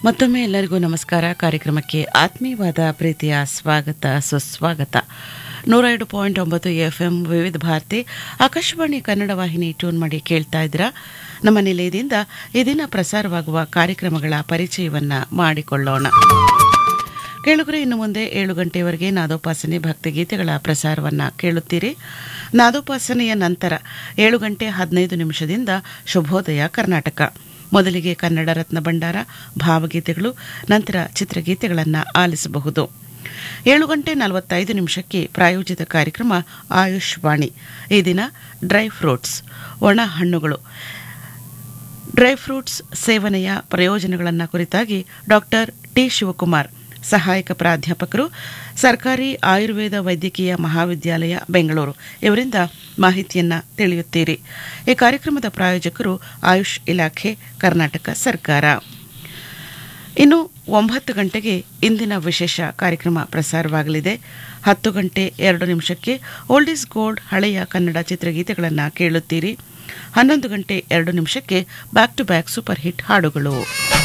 ಮತ್ತೊಮ್ಮೆ ಎಲ್ಲರಿಗೂ ನಮಸ್ಕಾರ ಕಾರ್ಯಕ್ರಮಕ್ಕೆ ಆತ್ಮೀಯವಾದ ಪ್ರೀತಿಯ ಸ್ವಾಗತ ಸುಸ್ವಾಗತ ನೂರ ಎರಡು ಪಾಯಿಂಟ್ ಒಂಬತ್ತು ಎಫ್ಎಂ ವಿವಿಧ ಭಾರತಿ ಆಕಾಶವಾಣಿ ಕನ್ನಡ ವಾಹಿನಿ ಟ್ಯೂನ್ ಮಾಡಿ ಕೇಳ್ತಾ ಇದ್ದೀರಾ ನಮ್ಮ ನಿಲಯದಿಂದ ಈ ದಿನ ಪ್ರಸಾರವಾಗುವ ಕಾರ್ಯಕ್ರಮಗಳ ಪರಿಚಯವನ್ನ ಮಾಡಿಕೊಳ್ಳೋಣ ಕೇಳುಗರೆ ಇನ್ನು ಮುಂದೆ ಏಳು ಗಂಟೆಯವರೆಗೆ ನಾದೋಪಾಸನೆ ಭಕ್ತಿಗೀತೆಗಳ ಪ್ರಸಾರವನ್ನ ಕೇಳುತ್ತೀರಿ ನಾದೋಪಾಸನೆಯ ನಂತರ ಏಳು ಗಂಟೆ ಹದಿನೈದು ನಿಮಿಷದಿಂದ ಶುಭೋದಯ ಕರ್ನಾಟಕ ಮೊದಲಿಗೆ ಕನ್ನಡ ರತ್ನ ಭಂಡಾರ ಭಾವಗೀತೆಗಳು ನಂತರ ಚಿತ್ರಗೀತೆಗಳನ್ನು ಆಲಿಸಬಹುದು ಏಳು ಗಂಟೆ ನಲವತ್ತೈದು ನಿಮಿಷಕ್ಕೆ ಪ್ರಾಯೋಜಿತ ಕಾರ್ಯಕ್ರಮ ಆಯುಷ್ ವಾಣಿ ಈ ದಿನ ಡ್ರೈ ಫ್ರೂಟ್ಸ್ ಒಣ ಹಣ್ಣುಗಳು ಡ್ರೈ ಫ್ರೂಟ್ಸ್ ಸೇವನೆಯ ಪ್ರಯೋಜನಗಳನ್ನು ಕುರಿತಾಗಿ ಡಾಕ್ಟರ್ ಟಿ ಶಿವಕುಮಾರ್ ಸಹಾಯಕ ಪ್ರಾಧ್ಯಾಪಕರು ಸರ್ಕಾರಿ ಆಯುರ್ವೇದ ವೈದ್ಯಕೀಯ ಮಹಾವಿದ್ಯಾಲಯ ಬೆಂಗಳೂರು ಇವರಿಂದ ಮಾಹಿತಿಯನ್ನ ತಿಳಿಯುತ್ತೀರಿ ಈ ಕಾರ್ಯಕ್ರಮದ ಪ್ರಾಯೋಜಕರು ಆಯುಷ್ ಇಲಾಖೆ ಕರ್ನಾಟಕ ಸರ್ಕಾರ ಇನ್ನು ಒಂಬತ್ತು ಗಂಟೆಗೆ ಇಂದಿನ ವಿಶೇಷ ಕಾರ್ಯಕ್ರಮ ಪ್ರಸಾರವಾಗಲಿದೆ ಹತ್ತು ಗಂಟೆ ಎರಡು ನಿಮಿಷಕ್ಕೆ ಓಲ್ಡ್ ಇಸ್ ಗೋಲ್ಡ್ ಹಳೆಯ ಕನ್ನಡ ಚಿತ್ರಗೀತೆಗಳನ್ನು ಕೇಳುತ್ತೀರಿ ಹನ್ನೊಂದು ಗಂಟೆ ಎರಡು ನಿಮಿಷಕ್ಕೆ back to back super hit ಹಾಡುಗಳು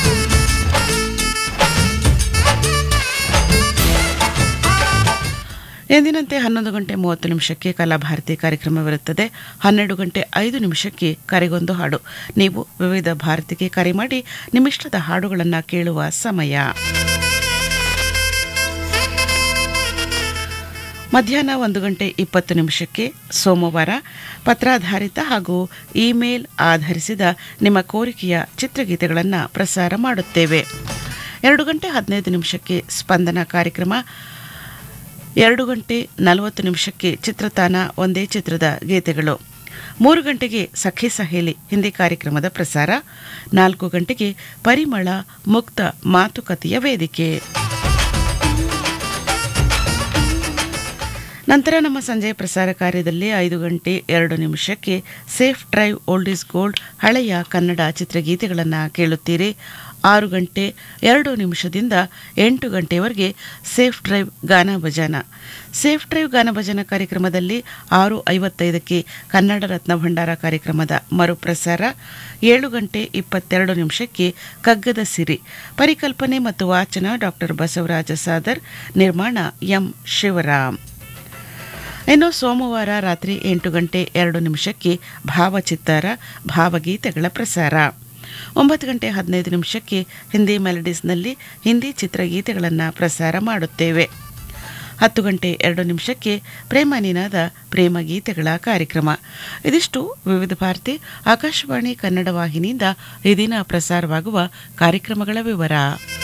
ಎಂದಿನಂತೆ ಹನ್ನೊಂದು ಗಂಟೆ ಮೂವತ್ತು ನಿಮಿಷಕ್ಕೆ ಕಲಾಭಾರತಿ ಕಾರ್ಯಕ್ರಮವಿರುತ್ತದೆ ಹನ್ನೆರಡು ಗಂಟೆ ಐದು ನಿಮಿಷಕ್ಕೆ ಕರೆಗೊಂದು ಹಾಡು ನೀವು ವಿವಿಧ ಭಾರತಿಗೆ ಕರೆ ಮಾಡಿ ನಿಮ್ಮಿಷ್ಟದ ಹಾಡುಗಳನ್ನು ಕೇಳುವ ಸಮಯ ಮಧ್ಯಾಹ್ನ ಒಂದು ಗಂಟೆ ಇಪ್ಪತ್ತು ನಿಮಿಷಕ್ಕೆ ಸೋಮವಾರ ಪತ್ರಾಧಾರಿತ ಹಾಗೂ ಇಮೇಲ್ ಆಧರಿಸಿದ ನಿಮ್ಮ ಕೋರಿಕೆಯ ಚಿತ್ರಗೀತೆಗಳನ್ನು ಪ್ರಸಾರ ಮಾಡುತ್ತೇವೆ ಎರಡು ಗಂಟೆ ಹದಿನೈದು ನಿಮಿಷಕ್ಕೆ ಸ್ಪಂದನ ಕಾರ್ಯಕ್ರಮ ಎರಡು ಗಂಟೆ ನಲವತ್ತು ನಿಮಿಷಕ್ಕೆ ಚಿತ್ರತಾನ ಒಂದೇ ಚಿತ್ರದ ಗೀತೆಗಳು ಮೂರು ಗಂಟೆಗೆ ಸಖಿ ಸಹೇಲಿ ಹಿಂದಿ ಕಾರ್ಯಕ್ರಮದ ಪ್ರಸಾರ ನಾಲ್ಕು ಗಂಟೆಗೆ ಪರಿಮಳ ಮುಕ್ತ ಮಾತುಕತೆಯ ವೇದಿಕೆ ನಂತರ ನಮ್ಮ ಸಂಜೆ ಪ್ರಸಾರ ಕಾರ್ಯದಲ್ಲಿ ಐದು ಗಂಟೆ ಎರಡು ನಿಮಿಷಕ್ಕೆ safe drive old is gold ಹಳೆಯ ಕನ್ನಡ ಚಿತ್ರಗೀತೆಗಳನ್ನು ಕೇಳುತ್ತೀರಿ ಆರು ಗಂಟೆ ಎರಡು ನಿಮಿಷದಿಂದ ಎಂಟು ಗಂಟೆವರೆಗೆ ಸೇಫ್ ಡ್ರೈವ್ ಗಾನ ಭಜನ ಸೇಫ್ ಡ್ರೈವ್ ಗಾನ ಭಜನ ಕಾರ್ಯಕ್ರಮದಲ್ಲಿ ಆರು ಐವತ್ತೈದಕ್ಕೆ ಕನ್ನಡ ರತ್ನ ಭಂಡಾರ ಕಾರ್ಯಕ್ರಮದ ಮರುಪ್ರಸಾರ ಏಳು ಗಂಟೆ ಇಪ್ಪತ್ತೆರಡು ನಿಮಿಷಕ್ಕೆ ಕಗ್ಗದ ಸಿರಿ ಪರಿಕಲ್ಪನೆ ಮತ್ತು ವಾಚನ ಡಾಕ್ಟರ್ ಬಸವರಾಜ ಸಾದರ್ ನಿರ್ಮಾಣ ಎಂ ಶಿವರಾಮ್ ಇನ್ನು ಸೋಮವಾರ ರಾತ್ರಿ ಎಂಟು ಗಂಟೆ ಎರಡು ನಿಮಿಷಕ್ಕೆ ಭಾವಚಿತ್ತಾರ ಭಾವಗೀತೆಗಳ ಪ್ರಸಾರ ಒಂಬತ್ತು ಗಂಟೆ ಹದಿನೈದು ನಿಮಿಷಕ್ಕೆ ಹಿಂದಿ ಮೆಲಡೀಸ್ನಲ್ಲಿ ಹಿಂದಿ ಚಿತ್ರಗೀತೆಗಳನ್ನು ಪ್ರಸಾರ ಮಾಡುತ್ತೇವೆ ಹತ್ತು ಗಂಟೆ ಎರಡು ನಿಮಿಷಕ್ಕೆ ಪ್ರೇಮ ನಿನಾದ ಪ್ರೇಮ ಗೀತೆಗಳ ಕಾರ್ಯಕ್ರಮ ಇದಿಷ್ಟು ವಿವಿಧ ಭಾರತಿ ಆಕಾಶವಾಣಿ ಕನ್ನಡ ವಾಹಿನಿಯಿಂದ ಈ ದಿನ ಪ್ರಸಾರವಾಗುವ ಕಾರ್ಯಕ್ರಮಗಳ ವಿವರ